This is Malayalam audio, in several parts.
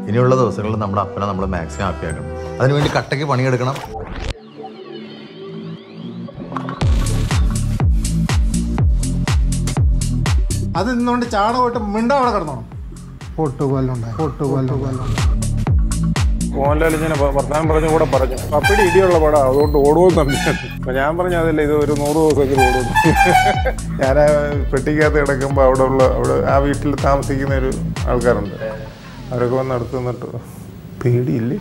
ഇനിയുള്ള ദിവസങ്ങളിൽ നമ്മുടെ അപ്പനെ നമ്മൾ മാക്സിമം ഹാപ്പി ആക്കണം അതിനുവേണ്ടി കട്ടയ്ക്ക് പണിയെടുക്കണം അത് നിന്നുകൊണ്ട് ചാണകമായിട്ട് മിണ്ട അവിടെ കിടന്നോണം പൊട്ടുകൊല്ലുണ്ടായി പൊട്ടുകൊല്ലുണ്ടായി മോഹൻലാൽ ഇങ്ങനെ വ- വർത്തമാനം പറഞ്ഞ കൂടെ പറഞ്ഞു പപ്പിടി ഇടിയുള്ള പടം അതുകൊണ്ട് ഓടുമെന്ന് അപ്പൊ ഞാൻ പറഞ്ഞു അതല്ല ഇത് ഒരു നൂറ് ദിവസമെങ്കിലും ഓടും ഞാൻ ആ പെട്ടിക്കകത്ത് കിടക്കുമ്പോൾ അവിടെ ഉള്ള അവിടെ ആ വീട്ടിൽ താമസിക്കുന്ന ഒരു ആൾക്കാരുണ്ട് അവരൊക്കെ വന്ന് അടുത്ത് നിന്നിട്ട് പേടിയില്ലേ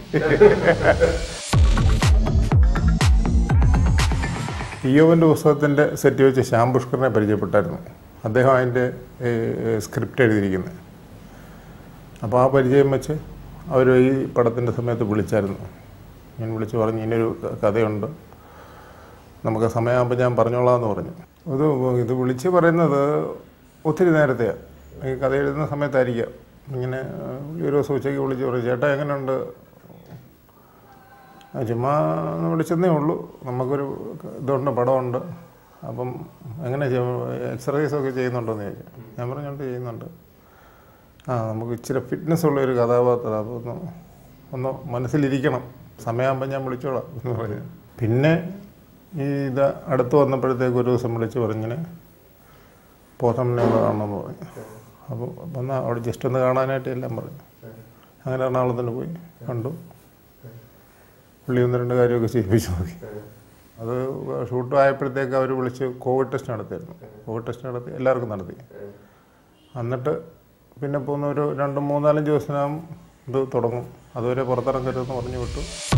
ഇയോവൻ്റെ പുസ്തകത്തിൻ്റെ സെറ്റ് വെച്ച് ശ്യാം പുഷ്കറിനെ പരിചയപ്പെട്ടായിരുന്നു അദ്ദേഹം അതിൻ്റെ സ്ക്രിപ്റ്റ് എഴുതിയിരിക്കുന്നത് അപ്പോൾ ആ പരിചയം വെച്ച് അവർ ഈ പടത്തിൻ്റെ സമയത്ത് വിളിച്ചായിരുന്നു ഞാൻ വിളിച്ച് പറഞ്ഞു ഇനിയൊരു ക- കഥയുണ്ട് നമുക്ക് സമയമാകുമ്പോൾ ഞാൻ പറഞ്ഞോളാം എന്ന് പറഞ്ഞു ഇത് ഇത് വിളിച്ച് പറയുന്നത് ഒത്തിരി നേരത്തെയാണ് ഈ കഥ എഴുതുന്ന സമയത്തായിരിക്കാം ഇങ്ങനെ ആ, ഒരു ദിവസം ഉച്ചയ്ക്ക് വിളിച്ച് പറഞ്ഞു ചേട്ടാ എങ്ങനെയുണ്ട് ആ, ചുമ്മാ ഒന്ന് വിളിച്ചെന്നേ ഉള്ളൂ നമുക്കൊരു ഇതുണ്ട് പടമുണ്ട് അപ്പം എങ്ങനെ എക്സർസൈസ് ഒക്കെ ചെയ്യുന്നുണ്ടോയെന്ന് ചോദിച്ചു ഞാൻ പറഞ്ഞുകൊണ്ട് ചെയ്യുന്നുണ്ട് ആ നമുക്ക് ഇച്ചിരി ഫിറ്റ്നസ് ഉള്ള ഒരു കഥാപാത്രം അപ്പോൾ ഒന്ന് ഒന്ന് മനസ്സിലിരിക്കണം സമയമാകുമ്പോൾ ഞാൻ വിളിച്ചോളാം എന്ന് പറഞ്ഞു പിന്നെ ഈ ഇത് അടുത്ത് വന്നപ്പോഴത്തേക്ക് ഒരു ദിവസം വിളിച്ച് പറഞ്ഞിങ്ങനെ പോത്തമ്മനെ ഒന്ന് കാണണമെന്ന് പറഞ്ഞു അപ്പോൾ വന്നാൽ അവിടെ ജസ്റ്റ് ഒന്ന് കാണാനായിട്ട് എല്ലാം പറഞ്ഞു അങ്ങനെ എറണാകുളത്തിന് പോയി കണ്ടു പുള്ളി ഒന്ന് രണ്ട് കാര്യമൊക്കെ ചെയ്യിപ്പിച്ച് നോക്കി അത് ഷൂട്ട് ആയപ്പോഴത്തേക്ക് അവർ വിളിച്ച് കോവിഡ് ടെസ്റ്റ് നടത്തിയായിരുന്നു കോവിഡ് ടെസ്റ്റ് നടത്തി എല്ലാവർക്കും നടത്തി എന്നിട്ട് പിന്നെ പോകുന്ന ഒരു രണ്ട് മൂന്നാലഞ്ച് ദിവസത്തിനകം ഇത് തുടങ്ങും അതുവരെ പുറത്തിറങ്ങരുതെന്ന് പറഞ്ഞു വിട്ടു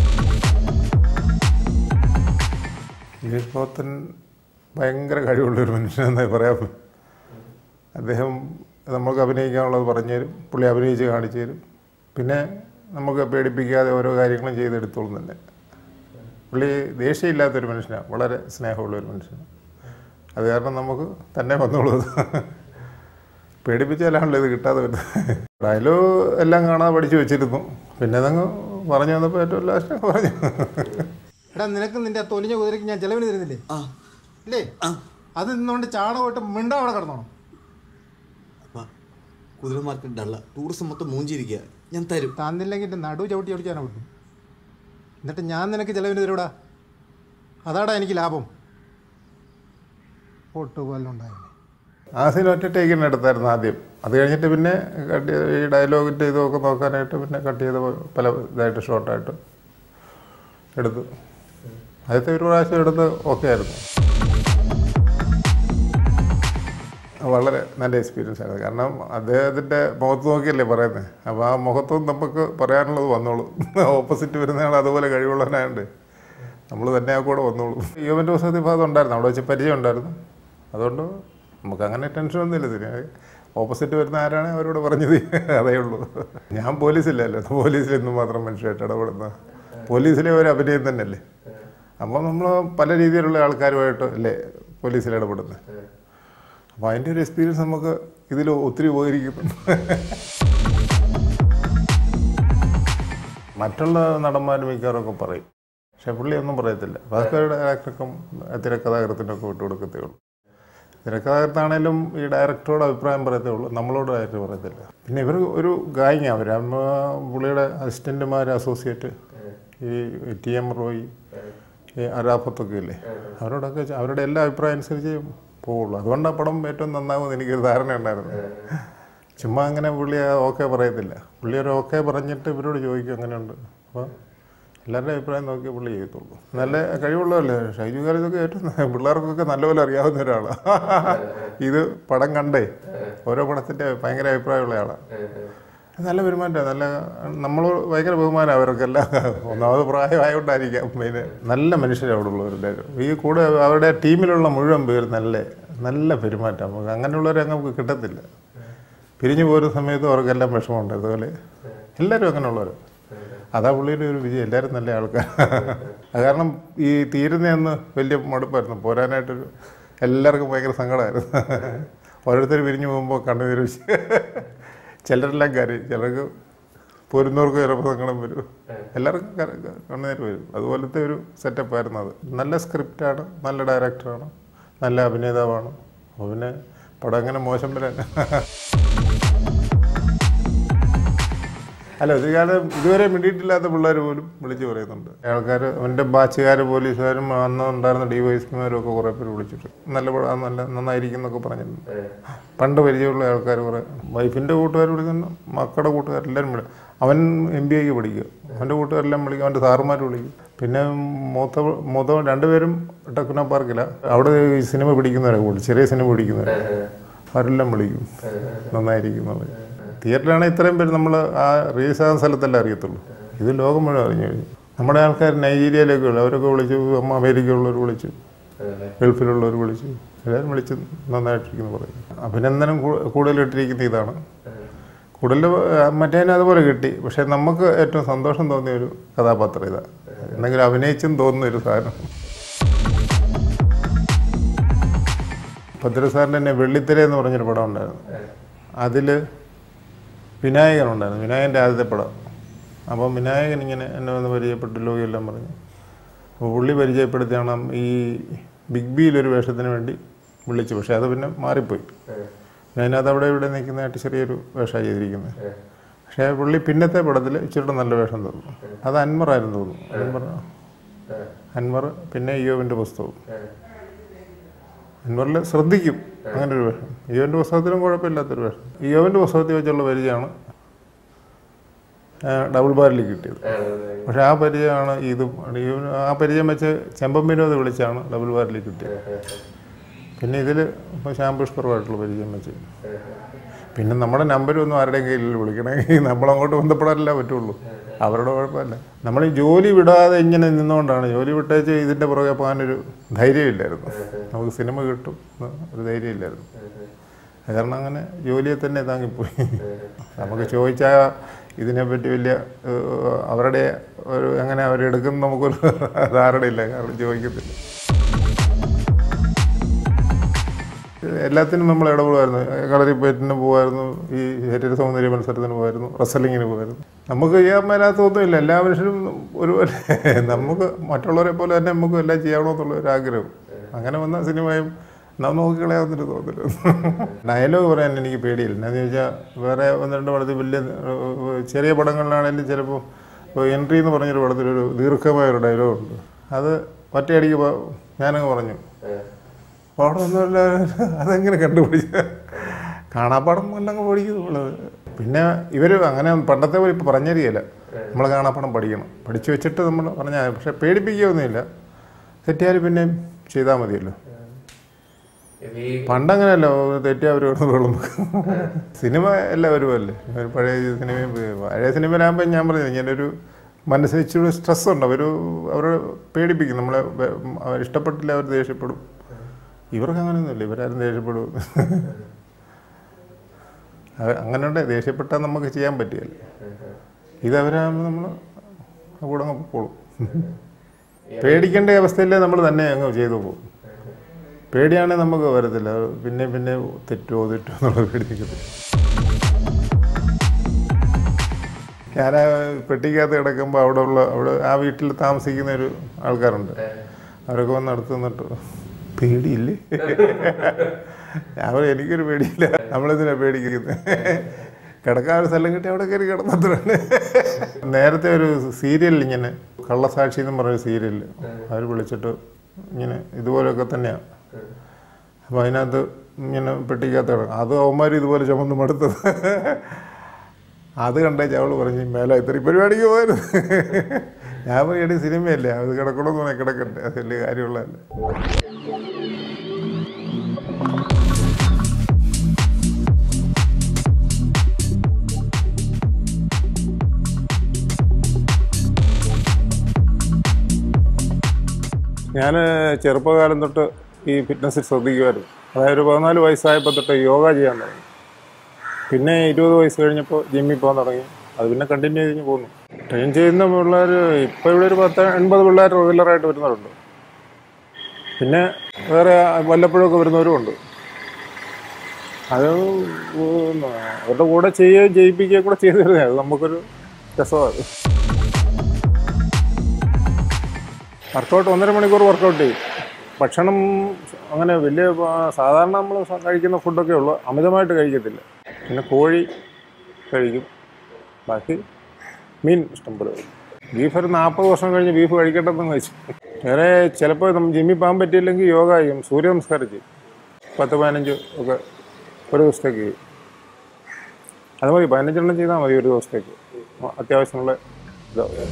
ദിലീപ് പോത്തൻ ഭയങ്കര കഴിവുള്ളൊരു മനുഷ്യനെന്നേ പറയാം അദ്ദേഹം നമുക്ക് അഭിനയിക്കാനുള്ളത് പറഞ്ഞു തരും പുള്ളി അഭിനയിച്ച് കാണിച്ചു തരും പിന്നെ നമുക്ക് പേടിപ്പിക്കാതെ ഓരോ കാര്യങ്ങളും ചെയ്തെടുത്തോളും തന്നെ പുള്ളി ദേഷ്യമില്ലാത്തൊരു മനുഷ്യനാണ് വളരെ സ്നേഹമുള്ള ഒരു മനുഷ്യനാണ് അത് കാരണം നമുക്ക് തന്നെ വന്നോളൂ പേടിപ്പിച്ചാലാണല്ലോ ഇത് കിട്ടാതെ വരുന്നത് ഡയലോഗ് എല്ലാം കാണാതെ പഠിച്ചു വെച്ചിരുന്നു പിന്നെ അതങ്ങ് പറഞ്ഞു വന്നപ്പോൾ ഏറ്റവും ലാസ്റ്റ് പറഞ്ഞു എടാ നിനക്ക് നിന്റെ ആ തൊലിഞ്ഞ കുതിരയ്ക്ക് ഞാൻ ചെലവിന് തരുന്നില്ലേ ഇല്ലേ അത് നിന്നുകൊണ്ട് ചാണകമായിട്ട് മിണ്ട അവിടെ കിടന്നോണം അപ്പ കുതിരമാർക്ക് ഡള്ള ടൂറിസം മൊത്തം മൂഞ്ചിരിക്കുക ഞാൻ തരും തന്നില്ലെങ്കിൽ എൻ്റെ നടു ചവിട്ടി ചവിട്ടിച്ചാണ് വിട്ടു എന്നിട്ട് ഞാൻ നിനക്ക് ചെലവിന് തരൂടാ അതാടാ എനിക്ക് ലാഭം പൊട്ടുകൊല്ലുണ്ടായി ആ സീൻ ഒറ്റ ടേക്കിന് എടുത്തായിരുന്നു ആദ്യം അത് കഴിഞ്ഞിട്ട് പിന്നെ കട്ട് ചെയ്ത് ഈ ഡയലോഗിൻ്റെ ഇതൊക്കെ നോക്കാനായിട്ട് പിന്നെ കട്ട് ചെയ്ത് പല ഇതായിട്ട് ഷോർട്ടായിട്ട് എടുത്തു ആദ്യത്തെ ഒരു പ്രാവശ്യം എടുത്ത് ഓക്കെ ആയിരുന്നു വളരെ നല്ല എക്സ്പീരിയൻസ് ആയിരുന്നു കാരണം അദ്ദേഹത്തിൻ്റെ മുഖത്ത് നോക്കിയല്ലേ പറയുന്നത് അപ്പോൾ ആ മുഖത്തും നമുക്ക് പറയാനുള്ളത് വന്നോളൂ ഓപ്പോസിറ്റ് വരുന്നയാൾ അതുപോലെ കഴിവുള്ളവനായതുകൊണ്ട് നമ്മൾ തന്നെ ആ കൂടെ വന്നോളൂ യുവൻ്റെ പുസ്തകത്തിൽ ഭാഗം ഉണ്ടായിരുന്നു അവിടെ വെച്ച് പരിചയം ഉണ്ടായിരുന്നു അതുകൊണ്ട് നമുക്ക് അങ്ങനെ ടെൻഷനൊന്നുമില്ല ഇതിന് ഓപ്പോസിറ്റ് വരുന്ന ആരാണ് അവരോട് പറഞ്ഞത് അതേ ഉള്ളൂ ഞാൻ പോലീസില്ലല്ലോ പോലീസിൽ ഇന്ന് മാത്രം മനുഷ്യരായിട്ട് ഇടപെടുന്ന പോലീസിലെ ഒരു അഭിനയം തന്നെയല്ലേ അപ്പോൾ നമ്മൾ പല രീതിയിലുള്ള ആൾക്കാരുമായിട്ട് അല്ലേ പോലീസിൽ ഇടപെടുന്നത് അപ്പോൾ അതിൻ്റെ ഒരു എക്സ്പീരിയൻസ് നമുക്ക് ഇതിൽ ഒത്തിരി ഉപകരിക്കുന്നുണ്ട് മറ്റുള്ള നടന്മാർ മിക്കവാറൊക്കെ പറയും പക്ഷെ പുള്ളി ഒന്നും പറയത്തില്ല ബാക്കി ഡയറക്ടർക്കും തിരക്കഥാകൃത്തിനൊക്കെ വിട്ടുകൊടുക്കത്തേ ഉള്ളൂ തിരക്കഥാകൃത്താണേലും ഈ ഡയറക്ടറോട് അഭിപ്രായം പറയത്തേ ഉള്ളൂ നമ്മളോട് ഡയറക്ടർ പറയത്തില്ല പിന്നെ ഇവർ ഒരു ഗായിങ് അവർ അമ്മ പുള്ളിയുടെ അസിസ്റ്റൻറ്റുമാർ അസോസിയേറ്റ് ഈ ടി എം റോയി ഈ അരാഫത്തൊക്കെ ഇല്ലേ അവരോടൊക്കെ ച- അവരുടെ എല്ലാ അഭിപ്രായം അനുസരിച്ച് പോവുള്ളൂ അതുകൊണ്ട് ആ പടം ഏറ്റവും നന്നാകുമെന്ന് എനിക്കൊരു ധാരണ ഉണ്ടായിരുന്നു ചുമ്മാ അങ്ങനെ പുള്ളി ഓക്കെ പറയത്തില്ല പുള്ളി ഒരു ഓക്കെ പറഞ്ഞിട്ട് ഇവരോട് ചോദിക്കും അങ്ങനെയുണ്ട് അപ്പോൾ എല്ലാവരുടെ അഭിപ്രായം നോക്കി പുള്ളി ചെയ്യത്തുള്ളൂ നല്ല കഴിവുള്ളതല്ലേ ഷൈജു കാലത്തൊക്കെ ഏറ്റവും ന- പിള്ളേർക്കൊക്കെ നല്ലപോലെ അറിയാവുന്ന ഒരാളാണ് ഇത് പടം കണ്ടേ ഓരോ പടത്തിൻ്റെ ഭയങ്കര അഭിപ്രായമുള്ള ആളാണ് നല്ല പെരുമാറ്റം നല്ല നമ്മൾ ഭയങ്കര ബഹുമാനം അവർക്കെല്ലാം ഒന്നാമത് പ്രായമായോണ്ടായിരിക്കാം മെയിൻ നല്ല മനുഷ്യരാണ് അവിടെ ഉള്ളവരുടെ ഈ കൂടെ അവരുടെ ടീമിലുള്ള മുഴുവൻ പേര് നല്ല നല്ല പെരുമാറ്റം നമുക്ക് അങ്ങനെയുള്ളവരെ നമുക്ക് കിട്ടത്തില്ല പിരിഞ്ഞു പോരുന്ന സമയത്ത് അവർക്കെല്ലാം വിഷമമുണ്ട് അതുപോലെ എല്ലാവരും അങ്ങനെയുള്ളവർ അതാ പുള്ളിയുടെ ഒരു വിജയം എല്ലാവരും നല്ല ആൾക്കാർ അത് കാരണം ഈ തീരുന്നതെന്ന് വലിയ മടുപ്പായിരുന്നു പോരാനായിട്ടൊരു എല്ലാവർക്കും ഭയങ്കര സങ്കടമായിരുന്നു ഓരോരുത്തർ പിരിഞ്ഞു പോകുമ്പോൾ കണ്ണുനീര് വെച്ച് ചിലരെല്ലാം കരയും ചിലർക്ക് പോരുന്നവർക്ക് ചിലപ്പോൾ സങ്കടം വരും എല്ലാവർക്കും കര- കണ്ണുനീര് വരും അതുപോലത്തെ ഒരു സെറ്റപ്പായിരുന്നു അത് നല്ല സ്ക്രിപ്റ്റാണ് നല്ല ഡയറക്ടറാണ് നല്ല അഭിനേതാവാണ് അപ്പോൾ പിന്നെ പടം അങ്ങനെ മോശം വരാൻ അല്ല ഒരു കാലം ഇതുവരെ മിണ്ടിയിട്ടില്ലാത്ത പിള്ളേർ പോലും വിളിച്ചു പറയുന്നുണ്ട് ആൾക്കാർ അവൻ്റെ ബാച്ചുകാർ പോലീസുകാരും അന്ന് ഉണ്ടായിരുന്ന ഡി വൈ എസ്പിമാരും ഒക്കെ കുറേ പേര് വിളിച്ചിട്ട് നല്ല പടം നല്ല നന്നായിരിക്കും എന്നൊക്കെ പറഞ്ഞിട്ടുണ്ട് പണ്ട് പരിചയമുള്ള ആൾക്കാർ കുറേ വൈഫിൻ്റെ കൂട്ടുകാർ വിളിക്കുന്നു മക്കളുടെ കൂട്ടുകാരെല്ലാവരും വിളിക്കും അവൻ എം ബി ഐക്ക് പഠിക്കുക അവൻ്റെ കൂട്ടുകാരെല്ലാം വിളിക്കും അവൻ്റെ സാറുമാർ വിളിക്കും പിന്നെ മൂത്ത മൂത്ത രണ്ടുപേരും ടെക്നോ പാർക്കിലാണ് അവിടെ ഈ സിനിമ പിടിക്കുന്നവരെ കൂടുതൽ ചെറിയ സിനിമ പിടിക്കുന്നവരെ അവരെല്ലാം വിളിക്കും നന്നായിരിക്കും എന്നുള്ളത് തിയേറ്ററിലാണെങ്കിൽ ഇത്രയും പേര് നമ്മൾ ആ റിലീസ് ആകുന്ന സ്ഥലത്തല്ലേ അറിയത്തുള്ളൂ ഇത് ലോകം മുഴുവൻ അറിഞ്ഞു കഴിഞ്ഞു നമ്മുടെ ആൾക്കാർ നൈജീരിയയിലേക്ക് ഉള്ളു അവരൊക്കെ വിളിച്ചു അമ്മ അമേരിക്കയിലുള്ളവർ വിളിച്ചു ഗൾഫിലുള്ളവർ വിളിച്ചു എല്ലാവരും വിളിച്ച് നന്നായിട്ടിരിക്കുന്നു പറയും അഭിനന്ദനം കൂ- കൂടുതൽ ഇട്ടിരിക്കുന്ന ഇതാണ് കൂടുതൽ മറ്റേതിന് അതുപോലെ കിട്ടി പക്ഷേ നമുക്ക് ഏറ്റവും സന്തോഷം തോന്നിയ ഒരു കഥാപാത്രം ഇതാണ് എന്തെങ്കിലും അഭിനയിച്ചും തോന്നുന്ന ഒരു സാധനം ഭദ്ര സാറിൻ്റെ തന്നെ വെള്ളിത്തിര എന്ന് പറഞ്ഞൊരു പടം ഉണ്ടായിരുന്നു അതിൽ വിനായകനുണ്ടായിരുന്നു വിനായകൻ്റെ ആദ്യത്തെ പടം അപ്പം വിനായകൻ ഇങ്ങനെ എന്നെ വന്ന് പരിചയപ്പെട്ടു ലോകിയെല്ലാം പറഞ്ഞു അപ്പോൾ പുള്ളി പരിചയപ്പെടുത്തിയാണ് ഈ ബിഗ് ബിയിലൊരു വേഷത്തിന് വേണ്ടി വിളിച്ചു പക്ഷേ അത് പിന്നെ മാറിപ്പോയി അതിനകത്ത് അവിടെ ഇവിടെ നിൽക്കുന്നതായിട്ട് ചെറിയൊരു വേഷമാണ് ചെയ്തിരിക്കുന്നത് പക്ഷേ പുള്ളി പിന്നത്തെ പടത്തിൽ ഇച്ചിരി നല്ല വേഷം തന്നു അത് അൻവറായിരുന്നു തോന്നുന്നു അൻവർ അൻവർ പിന്നെ ഇയോവിൻ്റെ പുസ്തകവും അൻവറിൽ ശ്രദ്ധിക്കും അങ്ങനെ ഒരു വേഷം ഇയോവിൻ്റെ പുസ്തകത്തിലും കുഴപ്പമില്ലാത്തൊരു വേഷം ഇയോവിൻ്റെ പുസ്തകത്തിൽ വെച്ചുള്ള പരിചയമാണ് ആ, ഡബിൾ ബാരിൽ കിട്ടിയത് പക്ഷെ ആ പരിചയമാണ് ഇത് ഇവന് ആ പരിചയം വെച്ച് ചെമ്പൻ വിനോദ് വിളിച്ചാണ് ഡബിൾ ബാരിൽ കിട്ടിയത് പിന്നെ ഇതിൽ ഇപ്പോൾ ശ്യാംപുഷ്കറുമായിട്ടുള്ള പരിചയം വെച്ച് പിന്നെ നമ്മുടെ നമ്പരൊന്നും ആരുടെയും കയ്യിൽ വിളിക്കണമെങ്കിൽ നമ്മളങ്ങോട്ട് ബന്ധപ്പെടാനല്ല പറ്റുള്ളൂ അവരുടെ കുഴപ്പമില്ല നമ്മൾ ഈ ജോലി വിടാതെ ഇങ്ങനെ നിന്നുകൊണ്ടാണ് ജോലി വിട്ടേച്ച് ഇതിൻ്റെ പുറകെ പോകാനൊരു ധൈര്യമില്ലായിരുന്നു നമുക്ക് സിനിമ കിട്ടും എന്ന് ഒരു ധൈര്യമില്ലായിരുന്നു അത് കാരണം അങ്ങനെ ജോലിയെ തന്നെ താങ്ങിപ്പോയി നമുക്ക് ചോദിച്ചാൽ ഇതിനെപ്പറ്റി വലിയ ഏഹ്, അവരുടെ ഒരു എങ്ങനെ അവരെടുക്കുന്ന നമുക്കൊരു ധാരണയില്ല കാരണം ചോദിക്കത്തില്ല എല്ലാത്തിനും നമ്മൾ ഇടപെടുമായിരുന്നു കളരിപ്പേറ്റിന് പോകുമായിരുന്നു ഈ ശരീര സൗന്ദര്യ മത്സരത്തിന് പോകുമായിരുന്നു റസലിങ്ങിന് പോകുമായിരുന്നു നമുക്ക് ചെയ്യാൻ മേലാത്തൊന്നുമില്ല എല്ലാ മനുഷ്യരും ഒരുപോലെ നമുക്ക് മറ്റുള്ളവരെ പോലെ തന്നെ നമുക്ക് എല്ലാം ചെയ്യണമെന്നുള്ള ഒരു ആഗ്രഹം അങ്ങനെ വന്ന സിനിമയും നാം നോക്കിക്കളയാവുന്നൊരു തോന്നല് ഡയലോഗ് പറയാൻ എനിക്ക് പേടിയില്ല എന്താണെന്ന് ചോദിച്ചാൽ വേറെ ഒന്ന് രണ്ട് പടത്തിൽ വലിയ ഏഹ്, ചെറിയ പടങ്ങളിലാണെങ്കിലും ചിലപ്പോൾ എൻട്രി എന്ന് പറഞ്ഞൊരു പടത്തിലൊരു ദീർഘമായ ഒരു ഡയലോഗ് ഉണ്ട് അത് ഒറ്റയടിക്ക് പ- ഞാനങ്ങ് പറഞ്ഞു പാടമൊന്നുമില്ല അതെങ്ങനെ കണ്ടുപിടിച്ച കാണാപ്പാടം എല്ലാം പഠിക്കുന്നു നമ്മള് പിന്നെ ഇവർ അങ്ങനെ പണ്ടത്തെ പോലെ ഇപ്പോൾ പറഞ്ഞറിയില്ല നമ്മൾ കാണാപ്പാടം പഠിക്കണം പഠിച്ചു വെച്ചിട്ട് നമ്മൾ പറഞ്ഞാൽ പക്ഷെ പേടിപ്പിക്കുകയൊന്നുമില്ല തെറ്റിയാൽ പിന്നെ ചെയ്താൽ മതിയല്ലോ പണ്ടങ്ങനെയല്ല തെറ്റിയാൽ അവർ കിടന്ന് വെള്ളം സിനിമ എല്ലാവരും അല്ലേ ഒരു പഴയ സിനിമയും പഴയ സിനിമയിലാകുമ്പോൾ ഞാൻ പറഞ്ഞു ഇങ്ങനെ ഒരു മനസ്സിന് ഇച്ചിരി സ്ട്രെസ് ഉണ്ട് അവർ അവരെ പേടിപ്പിക്കും നമ്മളെ വെ- അവർ ഇഷ്ടപ്പെട്ടില്ല അവർ ദേഷ്യപ്പെടും ഇവർക്ക് അങ്ങനെയൊന്നുമില്ല ഇവരാരും ദേഷ്യപ്പെടും അങ്ങനെയുണ്ട് ദേഷ്യപ്പെട്ടാൽ നമുക്ക് ചെയ്യാൻ പറ്റിയല്ല ഇതവരാകുമ്പോൾ നമ്മൾ കൂടെ അങ്ങ് പോളും പേടിക്കേണ്ട അവസ്ഥയിലേ നമ്മൾ തന്നെ അങ്ങ് ചെയ്തു പോകും പേടിയാണെങ്കിൽ നമുക്ക് വരത്തില്ല പിന്നെ പിന്നെ തെറ്റോ തെറ്റോ എന്നുള്ളത് പേടിപ്പിക്കത്തില്ല ഞാൻ ആ പെട്ടിക്കകത്ത് കിടക്കുമ്പോൾ അവിടെ ഉള്ള അവിടെ ആ വീട്ടിൽ താമസിക്കുന്ന ഒരു ആൾക്കാരുണ്ട് അവരൊക്കെ വന്ന് അടുത്ത് നിന്നിട്ട് പേടിയില്ലേ ഞാൻ പറയും, എനിക്കൊരു പേടിയില്ല നമ്മളെന്തിനാ പേടിക്കുന്നത് കിടക്കാൻ ഒരു സ്ഥലം കിട്ടി അവിടെ കയറി കിടന്നിട്ടുണ്ട് നേരത്തെ ഒരു സീരിയലിൽ ഇങ്ങനെ കള്ളസാക്ഷി എന്ന് പറഞ്ഞൊരു സീരിയലിൽ അവർ വിളിച്ചിട്ട് ഇങ്ങനെ ഇതുപോലെയൊക്കെ തന്നെയാണ് അപ്പോൾ അതിനകത്ത് ഇങ്ങനെ പെട്ടിക്കകത്ത് കിടക്കും അത് അവന്മാർ ഇതുപോലെ ചുമന്ന് മടുത്തത് അത് കണ്ടേ അവള് പറഞ്ഞു മേലെ ഇത്രയും പരിപാടിക്ക് പോയത് ഞാൻ പറയടി സിനിമയല്ലേ അത് കിടക്കണമെന്ന് പറഞ്ഞാൽ കിടക്കട്ടെ അത് വലിയ കാര്യമുള്ളതല്ലേ ഞാൻ ചെറുപ്പകാലം തൊട്ട് ഈ ഫിറ്റ്നസ്സിൽ ശ്രദ്ധിക്കുമായിരുന്നു അതായത് ഒരു പതിനാല് വയസ്സായപ്പോൾ തൊട്ട് യോഗ ചെയ്യാൻ തുടങ്ങി പിന്നെ ഇരുപത് വയസ്സ് കഴിഞ്ഞപ്പോൾ ജിമ്മിൽ പോകാൻ തുടങ്ങി അത് പിന്നെ കണ്ടിന്യൂ ചെയ്ത് പോകുന്നു ട്രെയിൻ ചെയ്യുന്ന പിള്ളേർ ഇപ്പോൾ ഇവിടെ ഒരു പത്ത് എൺപത് പിള്ളേർ റെഗുലറായിട്ട് വരുന്നവരുണ്ട് പിന്നെ വേറെ വല്ലപ്പോഴൊക്കെ വരുന്നവരും ഉണ്ട് അത് ഉം, അവരുടെ കൂടെ ചെയ്യുകയും ചെയ്യിപ്പിക്കുകയും കൂടെ ചെയ്തു തരുന്നത് അത് നമുക്കൊരു രസമാണ് അത് വർക്കൗട്ട് ഒന്നര മണിക്കൂർ വർക്കൗട്ട് ചെയ്യും ഭക്ഷണം അങ്ങനെ വലിയ ആ, സാധാരണ നമ്മൾ കഴിക്കുന്ന ഫുഡൊക്കെ ഉള്ളു അമിതമായിട്ട് കഴിക്കത്തില്ല പിന്നെ കോഴി കഴിക്കും ബാക്കി മീൻ ഇഷ്ടംപോലെ വരും ബീഫ് ഒരു നാൽപ്പത് വർഷം കഴിഞ്ഞ് ബീഫ് കഴിക്കട്ടെന്ന് വെച്ചു വേറെ ചിലപ്പോൾ നമ്മൾ ജിമ്മിൽ പോകാൻ പറ്റിയില്ലെങ്കിൽ യോഗ ചെയ്യും സൂര്യ നമസ്കാരം ചെയ്യും പത്ത് പതിനഞ്ച് ഒക്കെ ഒരു ദിവസത്തേക്ക് ചെയ്യും അത് മതി പതിനഞ്ചെണ്ണം ചെയ്താൽ മതി ഒരു ദിവസത്തേക്ക് അത്യാവശ്യമുള്ള ഇതാവും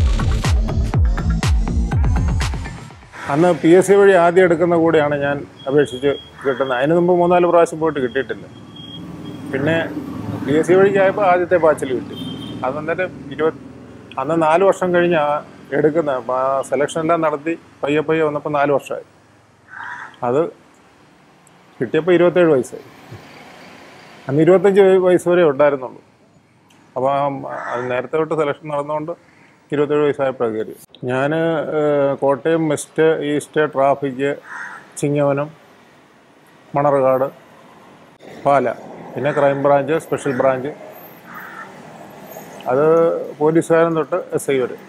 അന്ന് പി എസ് സി വഴി ആദ്യം എടുക്കുന്ന കൂടെയാണ് ഞാൻ അപേക്ഷിച്ച് കിട്ടുന്നത് അതിന് മുമ്പ് മൂന്നാല് പ്രാവശ്യം പോയിട്ട് കിട്ടിയിട്ടില്ല പിന്നെ പി എസ് സി വഴിക്കായപ്പോൾ ആദ്യത്തെ ബാച്ചിൽ കിട്ടി അത് എന്നിട്ട് ഇരുപത് അന്ന് നാല് വർഷം കഴിഞ്ഞ് ആ എടുക്കുന്ന ആ സെലക്ഷൻ എല്ലാം നടത്തി പയ്യെ പയ്യെ വന്നപ്പോൾ നാല് വർഷമായി അത് കിട്ടിയപ്പോൾ ഇരുപത്തേഴ് വയസ്സായി അന്ന് ഇരുപത്തഞ്ച് വയസ്സ് വരെ ഉണ്ടായിരുന്നുള്ളൂ അപ്പോൾ അത് നേരത്തെ തൊട്ട് സെലക്ഷൻ നടന്നുകൊണ്ട് ഇരുപത്തേഴ് വയസ്സായപ്പോഴാണ് കയറി ഞാൻ Kottayam west east traffic Chingavanam Manarcad Pala പിന്നെ ക്രൈം ബ്രാഞ്ച് സ്പെഷ്യൽ ബ്രാഞ്ച് അത് പോലീസുകാരൻ തൊട്ട് എസ് ഐ വരെ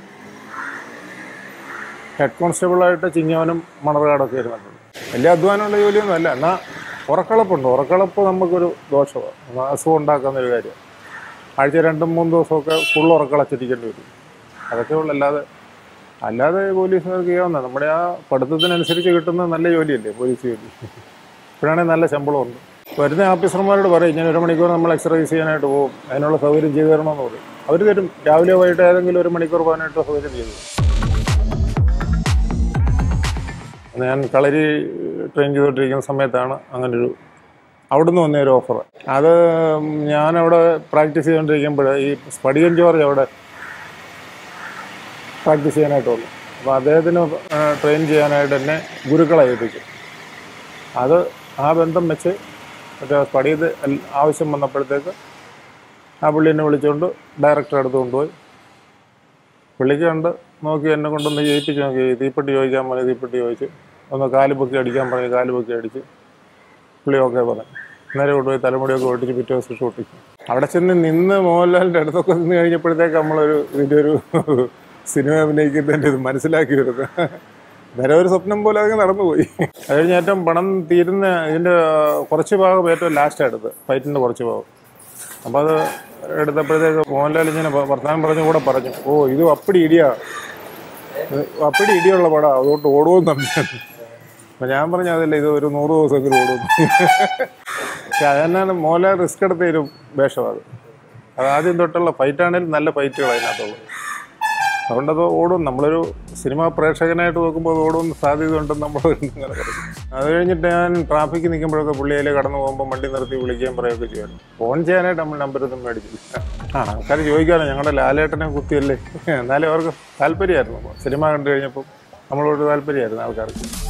ഹെഡ് കോൺസ്റ്റബിളായിട്ട് ചിങ്ങവനും മണർകാടൊക്കെ ഇരുന്നിട്ടുണ്ട് വലിയ അധ്വാനമുള്ള ജോലിയൊന്നും അല്ല എന്നാൽ ഉറക്കളപ്പുണ്ട് ഉറക്കളപ്പ് നമുക്കൊരു ദോഷമാണ് അസുഖം ഉണ്ടാക്കുന്ന ഒരു കാര്യം ആഴ്ച രണ്ടും മൂന്ന് ദിവസമൊക്കെ ഫുൾ ഉറക്കളച്ചിരിക്കേണ്ടി വരും അതൊക്കെ ഉള്ളു അല്ലാതെ അല്ലാതെ പോലീസുകാർക്ക് ചെയ്യാവുന്ന നമ്മുടെ ആ പഠിത്തത്തിനനുസരിച്ച് കിട്ടുന്ന നല്ല ജോലിയല്ലേ പോലീസ് ജോലി ഇപ്പോഴാണെങ്കിൽ നല്ല ശമ്പളമുണ്ട് വരുന്ന ഓഫീസർമാരോട് പറയും ഇങ്ങനെ ഒരു മണിക്കൂർ നമ്മൾ എക്സർസൈസ് ചെയ്യാനായിട്ട് പോകും അതിനുള്ള സൗകര്യം ചെയ്തു തരണമെന്ന് പറയും അവർ തരും രാവിലെ വൈകിട്ട് ഏതെങ്കിലും ഒരു മണിക്കൂർ പോകാനായിട്ടുള്ള സൗകര്യം ചെയ്തു തരും. ഞാൻ കളരി ട്രെയിൻ ചെയ്തുകൊണ്ടിരിക്കുന്ന സമയത്താണ് അങ്ങനൊരു അവിടുന്ന് വന്ന ഒരു ഓഫർ അത് ഞാനവിടെ പ്രാക്ടീസ് ചെയ്തുകൊണ്ടിരിക്കുമ്പോൾ ഈ സ്പടികൻ ജോർജ് അവിടെ പ്രാക്ടീസ് ചെയ്യാനായിട്ട് വന്നു അപ്പോൾ അദ്ദേഹത്തിന് ട്രെയിൻ ചെയ്യാനായിട്ട് എന്നെ ഗുരുക്കളെ ഏൽപ്പിച്ചു അത് ആ ബന്ധം വെച്ച് മറ്റേ സ്പടിയത് ആവശ്യം വന്നപ്പോഴത്തേക്ക് ആ പുള്ളി എന്നെ വിളിച്ചുകൊണ്ട് ഡയറക്ടർ അടുത്ത് കൊണ്ടുപോയി പുള്ളിക്ക് കണ്ട് നോക്കി എന്നെ കൊണ്ടൊന്ന് ജയിപ്പിച്ച് നോക്കി തീപ്പെട്ടി ചോദിക്കാൻ പറഞ്ഞു തീപ്പെട്ടി ചോദിച്ചു ഒന്ന് കാല് പൊക്കി അടിക്കാൻ പറഞ്ഞു കാല് പൊക്കി അടിച്ച് പുള്ളി ഓക്കെ പറഞ്ഞു നേരെ കൊണ്ടുപോയി തലമുടിയൊക്കെ ഒട്ടിച്ച് പിറ്റേ ദിവസം ഷൂട്ടിങ് അവിടെ ചെന്ന് നിന്ന് മോഹൻലാലിൻ്റെ അടുത്തൊക്കെ നിന്ന് കഴിഞ്ഞപ്പോഴത്തേക്ക് നമ്മളൊരു ഇതിൻ്റെ ഒരു സിനിമ അഭിനയിക്കുന്നതിൻ്റെ ഇത് മനസ്സിലാക്കി വരുന്നത് നേരെ ഒരു സ്വപ്നം പോലെ അതങ്ങ് നടന്നുപോയി അത് കഴിഞ്ഞ് ഏറ്റവും പണം തീരുന്ന ഇതിൻ്റെ കുറച്ച് ഭാഗം ഏറ്റവും ലാസ്റ്റ് എടുത്ത് ഫൈറ്റിൻ്റെ കുറച്ച് ഭാഗം അപ്പോൾ അത് എടുത്തപ്പോഴത്തേക്ക് മോഹൻലാൽ ഇങ്ങനെ ഭ- വർത്തമാനം പറഞ്ഞു കൂടെ പറഞ്ഞു ഓ ഇത് അപ്പടി ഇടിയാ ഇത് അപ്പടി ഇടിയുള്ള പടം അതുകൊണ്ട് ഓടുമെന്ന് പറഞ്ഞു അപ്പം ഞാൻ പറഞ്ഞു അതല്ല ഇത് ഒരു നൂറ് ദിവസമെങ്കിലും ഓടും പക്ഷെ അതന്നാണ് മോഹൻലാൽ റിസ്ക് എടുത്ത ഒരു വേഷം അത് അത് ആദ്യം തൊട്ടുള്ള ഫൈറ്റാണെങ്കിലും നല്ല ഫൈറ്റുകൾ അതിനകത്തുള്ളൂ അതുകൊണ്ടത് ഓടും നമ്മളൊരു സിനിമ പ്രേക്ഷകനായിട്ട് നോക്കുമ്പോൾ അത് ഓടുമെന്ന് സാധ്യത ഉണ്ടെന്ന് നമ്മൾ ഇങ്ങനെ പറയും അത് കഴിഞ്ഞിട്ട് ഞാൻ ട്രാഫിക്കിൽ നിൽക്കുമ്പോഴൊക്കെ പുള്ളി അതിൽ കടന്നു പോകുമ്പോൾ വണ്ടി നിർത്തി വിളിക്കുകയും പറയുകയൊക്കെ ചെയ്യുമായിരുന്നു ഫോൺ ചെയ്യാനായിട്ട് നമ്മൾ നമ്പരൊന്നും മേടിച്ചില്ല ആ ആൾക്കാർ ചോദിക്കാറ് ഞങ്ങളുടെ ലാലേട്ടനെ കുത്തിയല്ലേ എന്നാലും അവർക്ക് താല്പര്യമായിരുന്നു സിനിമ കണ്ടു കഴിഞ്ഞപ്പോൾ നമ്മളോട് താല്പര്യമായിരുന്നു ആൾക്കാർക്ക്